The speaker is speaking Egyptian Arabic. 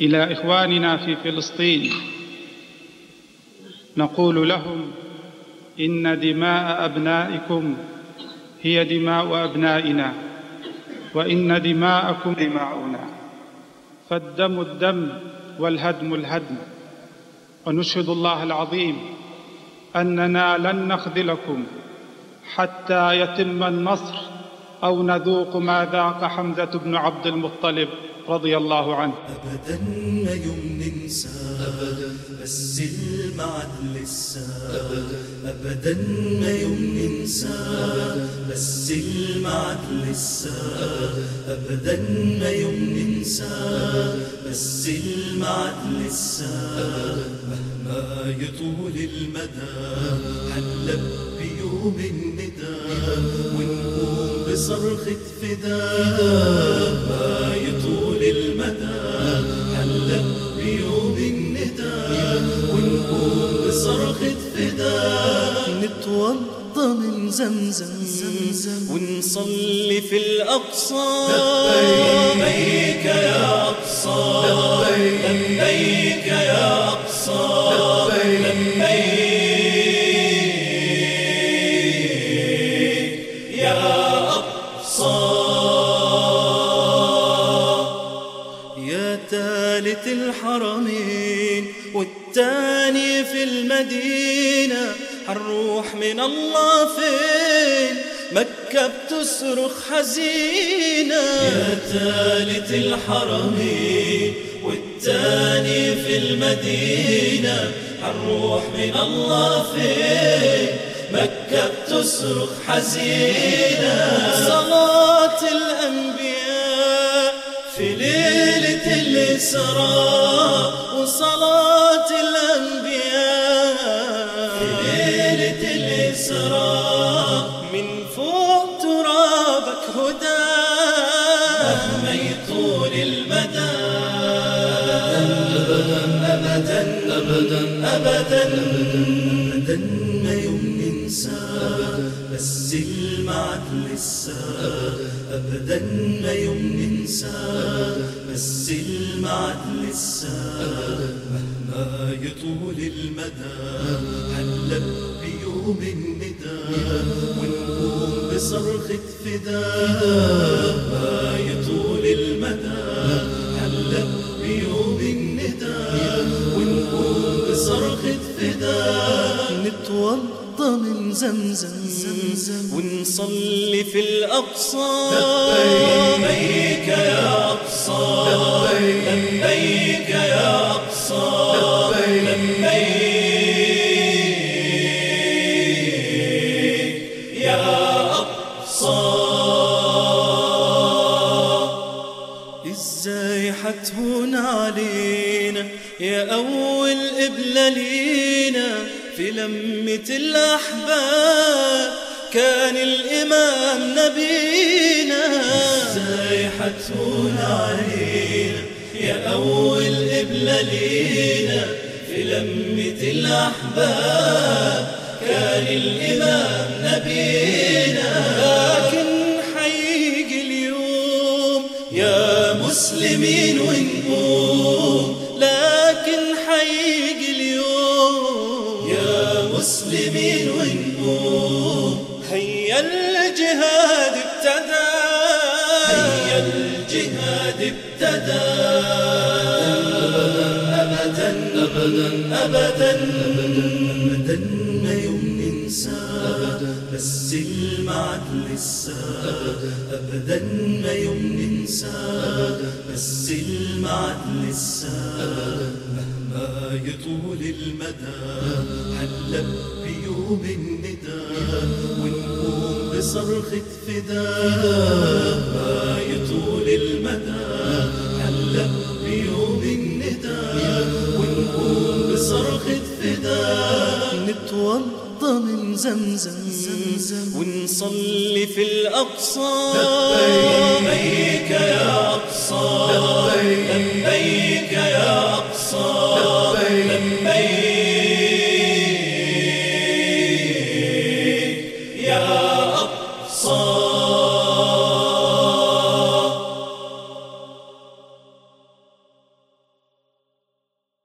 الى اخواننا في فلسطين نقول لهم ان دماء ابنائكم هي دماء ابنائنا وان دماءكم دماؤنا فالدم الدم والهدم الهدم ونشهد الله العظيم اننا لن نخذلكم حتى يتم النصر او نذوق ما ذاق حمزه بن عبد المطلب رضي الله عنه أبدا ما يوم ننسى أبدا بس المعد لسه أبدا أبدا ما يوم ننسى أبدا بس المعد لسه أبدا ما يوم ننسى بس المعد لسه مهما يطول المدى حلب بيوم الندى ونقوم بصرخة فداء ما يطول المدى حلب بيوم الندى ونقوم بصرخة فداء نتوضى من زمزم ونصلي في الأقصى لبيك يا أقصى لبيك يا أقصى لبيك يا أقصى يا ثالث الحرمين والتاني في المدينة حنروح من الله فين مكة بتصرخ حزينة يا ثالث الحرمين والتاني في المدينة حنروح من الله فين مكة بتصرخ حزينة صلاة الأنبياء في ليلة الإسراء وصلاة الأنبياء في ليلة الإسراء من فوق ترابك هدى مهما يطول المدى أبدا أبدا أبدا أبدا أبدا ما يوم ننسى بس المعد لسه أبدا ما يوم ننسى بس المعد لسه مهما يطول المدى حلب بيوم الندى ونقوم بصرخة فداء ما يطول المدى حلب بيوم الندى ونقوم بصرخة فداء نتوضى من زمزم ونصلي في الأقصى لبيك يا أقصى لبيك يا أقصى لبيك يا أقصى ازاي حتهون علينا يا اول قبلة لينا في لمة الاحباب كان الامام نبينا ازاي حتهون علينا يا اول قبلة لينا في لمة الاحباب كان الامام نبينا لكن حيجي اليوم يا مسلمين ونقوم لكن حيجي اليوم يا مسلمين ونقوم هيا الجهاد ابتدى هيا الجهاد ابتدى أبدا أبدا أبدا أبدا ما يوم ننسى بس المعد لسه أبدا ما يوم ننسى بس المعد لسه مهما يطول المدى حلب بيوم الندى ونقوم بصرخة فداء ما يطول المدى حلب بيوم الندى ونقوم بصرخة فداء نتوضى من زمزم ونصلي في الأقصى لبيك يا أقصى لبيك يا أقصى